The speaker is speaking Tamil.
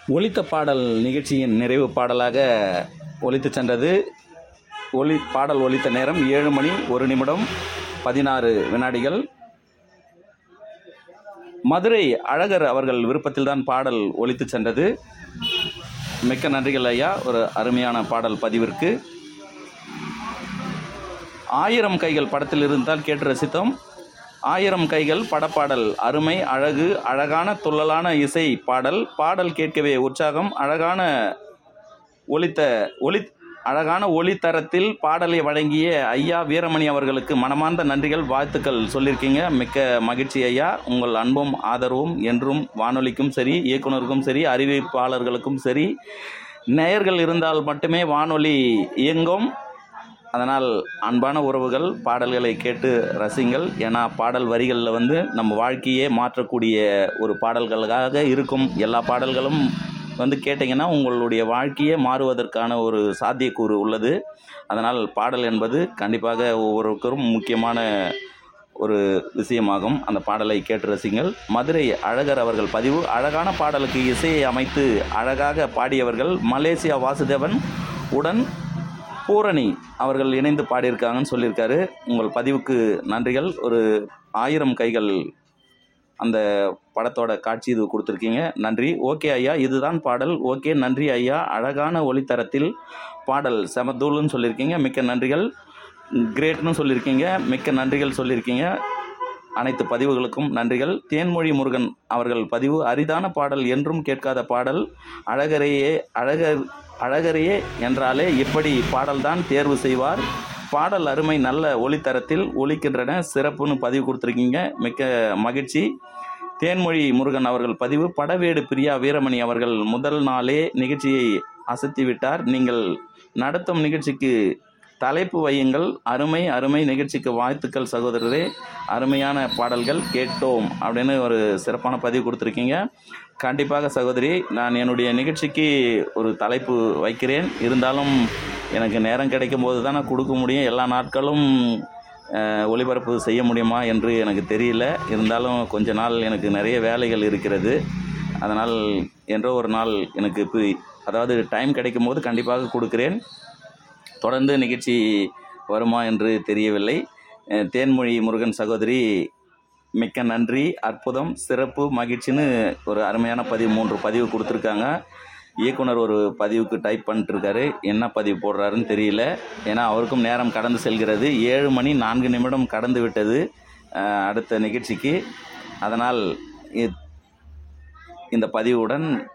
ஒலித்த பாடல் நிகழ்ச்சியின் நிறைவு பாடலாக ஒலித்து சென்றது ஒலி பாடல் ஒலித்த நேரம் ஏழு மணி ஒரு நிமிடம் பதினாறு வினாடிகள் மதுரை அழகர் அவர்கள் விருப்பத்தில்தான் பாடல் ஒலித்து சென்றது மிக்க நன்றிகள் ஐயா ஒரு அருமையான பாடல் பதிவிற்கு ஆயிரம் கைகள் படத்தில் இருந்தால் கேட்டு ரசித்தோம் ஆயிரம் கைகள் படப்பாடல் அருமை அழகு அழகான துள்ளலான இசை பாடல் பாடல் கேட்கவே உற்சாகம் அழகான ஒலித்த ஒலி அழகான ஒளித்தரத்தில் பாடலை வழங்கிய ஐயா வீரமணி அவர்களுக்கு மனமார்ந்த நன்றிகள் வாழ்த்துக்கள் சொல்லியிருக்கீங்க மிக்க மகிழ்ச்சி ஐயா உங்கள் அன்பும் ஆதரவும் என்றும் வானொலிக்கும் சரி இயக்குனருக்கும் சரி அறிவிப்பாளர்களுக்கும் சரி நேயர்கள் இருந்தால் மட்டுமே வானொலி இயங்கும் அதனால் அன்பான உறவுகள் பாடல்களை கேட்டு ரசிங்கள் ஏன்னா பாடல் வரிகளில் வந்து நம்ம வாழ்க்கையே மாற்றக்கூடிய ஒரு பாடல்களாக இருக்கும் எல்லா பாடல்களும் வந்து கேட்டிங்கன்னா உங்களுடைய வாழ்க்கையே மாறுவதற்கான ஒரு சாத்தியக்கூறு உள்ளது அதனால் பாடல் என்பது கண்டிப்பாக ஒவ்வொருவருக்கும் முக்கியமான ஒரு விஷயமாகும் அந்த பாடலை கேட்டு ரசிங்கள் மதுரை அழகர் அவர்கள் பதிவு அழகான பாடலுக்கு இசையை அமைத்து அழகாக பாடியவர்கள் மலேசியா வாசுதேவன் உடன் பூரணி அவர்கள் இணைந்து பாடியிருக்காங்கன்னு சொல்லியிருக்காரு உங்கள் பதிவுக்கு நன்றிகள் ஒரு ஆயிரம் கைகள் அந்த படத்தோட காட்சி இது கொடுத்துருக்கீங்க நன்றி ஓகே ஐயா இதுதான் பாடல் ஓகே நன்றி ஐயா அழகான ஒளித்தரத்தில் பாடல் செமதூள்னு சொல்லியிருக்கீங்க மிக்க நன்றிகள் கிரேட்னு சொல்லியிருக்கீங்க மிக்க நன்றிகள் சொல்லியிருக்கீங்க அனைத்து பதிவுகளுக்கும் நன்றிகள் தேன்மொழி முருகன் அவர்கள் பதிவு அரிதான பாடல் என்றும் கேட்காத பாடல் அழகரையே அழகர் அழகரையே என்றாலே இப்படி பாடல்தான் தேர்வு செய்வார் பாடல் அருமை நல்ல ஒளித்தரத்தில் ஒலிக்கின்றன சிறப்புன்னு பதிவு கொடுத்துருக்கீங்க மிக்க மகிழ்ச்சி தேன்மொழி முருகன் அவர்கள் பதிவு படவேடு பிரியா வீரமணி அவர்கள் முதல் நாளே நிகழ்ச்சியை அசத்தி விட்டார் நீங்கள் நடத்தும் நிகழ்ச்சிக்கு தலைப்பு வையுங்கள் அருமை அருமை நிகழ்ச்சிக்கு வாழ்த்துக்கள் சகோதரரே அருமையான பாடல்கள் கேட்டோம் அப்படின்னு ஒரு சிறப்பான பதிவு கொடுத்துருக்கீங்க கண்டிப்பாக சகோதரி நான் என்னுடைய நிகழ்ச்சிக்கு ஒரு தலைப்பு வைக்கிறேன் இருந்தாலும் எனக்கு நேரம் கிடைக்கும் போது தான் நான் கொடுக்க முடியும் எல்லா நாட்களும் அஹ், ஒளிபரப்பு செய்ய முடியுமா என்று எனக்கு தெரியல இருந்தாலும் கொஞ்ச நாள் எனக்கு நிறைய வேலைகள் இருக்கிறது அதனால் என்றோ ஒரு நாள் எனக்கு இப்போ- அதாவது டைம் கிடைக்கும் போது கண்டிப்பாக கொடுக்கிறேன் தொடர்ந்து நிகழ்ச்சி வருமா என்று தெரியவில்லை அஹ், தேன்மொழி முருகன் சகோதரி மிக்க நன்றி அற்புதம் சிறப்பு மகிழ்ச்சின்னு ஒரு அருமையான பதிவு மூன்று பதிவு கொடுத்துருக்காங்க இயக்குனர் ஒரு பதிவுக்கு டைப் பண்ணிட்டு இருக்காரு என்ன பதிவு போடுறாருன்னு தெரியல ஏன்னா அவருக்கும் நேரம் கடந்து செல்கிறது ஏழு மணி நான்கு நிமிடம் கடந்து விட்டது அஹ், அடுத்த நிகழ்ச்சிக்கு அதனால் இ- இந்த பதிவுடன்